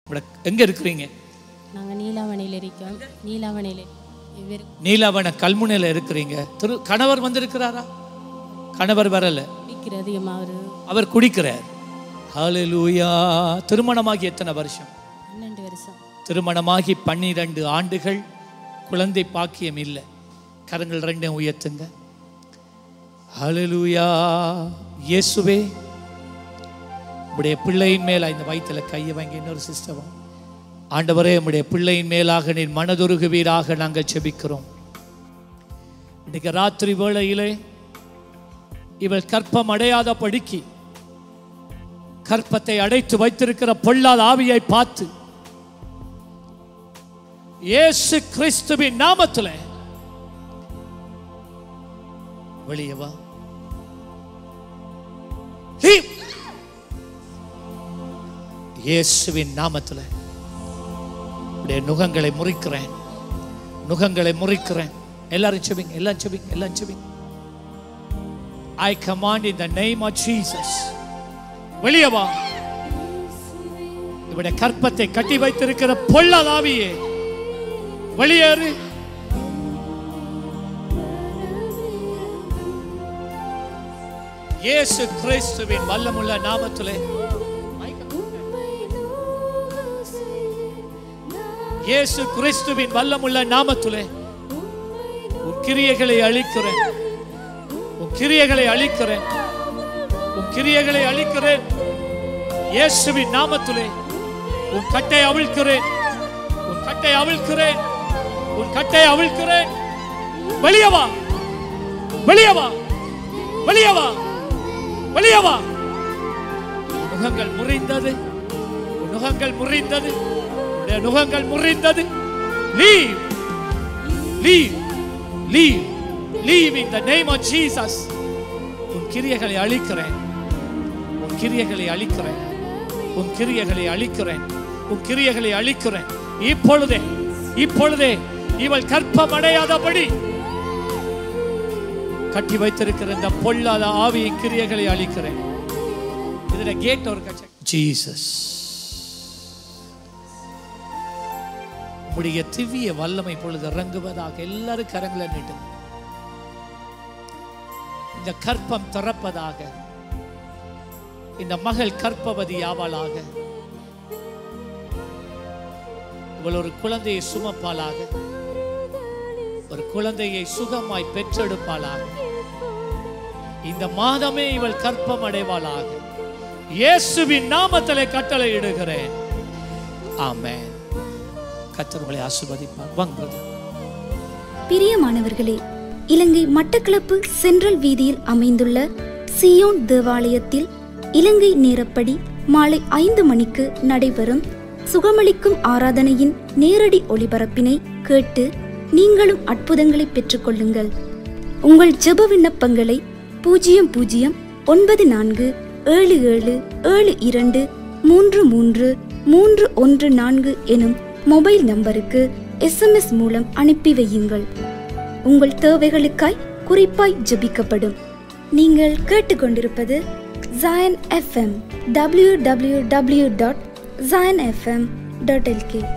ഇവിടെ எங்க இருக்கிறீங்க நாங்கள் நீலாவணையில் இருக்கோம் நீலாவணையில் இவர் நீலாவண கல்முனையில் இருக்கிறீங்க திரு கணவர் வந்திருக்கிறாரா கணவர் வரல குடிக்கிற அதிகமாக ஒரு அவர் குடிக்கிறார் ஹalleluya திருமணமாகி எத்தனை வருஷம் பன்னெண்டு வருஷம் திருமணமாகி பன்னிரண்டு ஆண்டுகள் குழந்தை பாக்கியம் இல்லை கரங்கள் ரெண்டும் உயர்த்துங்க ஹalleluya இயேசுவே உடைய பிள்ளையின் மேல இந்த வயித்துல கையை வாங்கி இன்னொரு சிஸ்டமும் ஆண்டவரே உம்முடைய பிள்ளையின் மேலாக நீர் மனதுருகுவீராக நாங்கள் செபிக்கிறோம் இன்னைக்கு ராத்திரி வேளையிலே இவள் கற்பம் அடையாத படிக்கு கற்பத்தை அடைத்து வைத்திருக்கிற பொல்லாத ஆவியை பார்த்து இயேசு கிறிஸ்துவின் நாமத்துல வெளியே வா Leave. இயேசுவின் நாமத்துல உடைய நுகங்களை முறிக்கிறேன் நுகங்களை முறிக்கிறேன் எல்லாரும் செபிங்க எல்லாம் செபிங்க எல்லாம் செபிங்க I command in the name of Jesus வெளியே வா இவருடைய கற்பத்தை கட்டி வைத்திருக்கிற பொல்லாதாவியே வெளியேறு இயேசு கிறிஸ்துவின் வல்லமுள்ள நாமத்திலே இயேசு கிறிஸ்துவின் வல்லமுள்ள நாமத்திலே உன் கிரியைகளை அழிக்கிறேன் உன் கிரியைகளை அழிக்கிறேன் உன் கிரியைகளை அழிக்கிறேன் இயேசுவின் நாமத்திலே உன் கட்டை அவிழ்க்கிறேன் உன் கட்டை அவிழ்க்கிறேன் உன் கட்டை அவிழ்க்கிறேன் வெளியே வா வெளியே வா வெளியே வா வெளியே வா உன் நுகங்கள் முறிந்தது உன் நுகங்கள் முறிந்தது உன்னுடைய நுகங்கள் முறிந்தது leave leave leave leave in the name of Jesus உன் கிரியைகளை அழிக்கிறேன் உன் கிரியைகளை அழிக்கிறேன் உன் கிரியைகளை அழிக்கிறேன் உன் கிரியைகளை அழிக்கிறேன் இப்பொழுதே இப்பொழுதே இவள் கற்பம் அடையாதபடி கட்டி வைத்திருக்கிற இந்த பொல்லாத ஆவியின் கிரியைகளை அழிக்கிறேன் இதுல கேட் ஒரு கட்சி ஜீசஸ் உடைய திவ்ய வல்லமை பொழுது இறங்குவதாக எல்லாரும் கரங்களை நீட்டுங்க இந்த கற்பம் திறப்பதாக இந்த மகள் கற்பவதி ஆவாளாக இவள் ஒரு குழந்தையை சுமப்பாளாக ஒரு குழந்தையை சுகமாய் பெற்றெடுப்பாளாக இந்த மாதமே இவள் கற்பம் அடைவாளாக இயேசுவின் நாமத்திலே கட்டளை இடுகிறேன் ஆமென் கத்தர்களை ஆசிர்வதிப்பார் வாங்க brother. பிரியமானவர்களே இலங்கை மட்டக்களப்பு சென்ட்ரல் வீதியில் அமைந்துள்ள சியோன் தேவாலயத்தில் இலங்கை நேரப்படி மாலை ஐந்து மணிக்கு நடைபெறும் சுகமளிக்கும் ஆராதனையின் நேரடி ஒளிபரப்பினை கேட்டு நீங்களும் அற்புதங்களை பெற்றுக்கொள்ளுங்கள் உங்கள் ஜெப விண்ணப்பங்களை பூஜ்ஜியம் பூஜ்ஜியம் ஒன்பது நான்கு ஏழு ஏழு ஏழு இரண்டு மூன்று மூன்று மூன்று ஒன்று நான்கு எனும் மொபைல் நம்பருக்கு எஸ்எம்எஸ் மூலம் அனுப்பி வையுங்கள் உங்கள் தேவைகளுக்காய் குறிப்பாய் ஜெபிக்கப்படும் நீங்கள் கேட்டுக்கொண்டிருப்பது Zion FM W W W dot Zion FM dot L K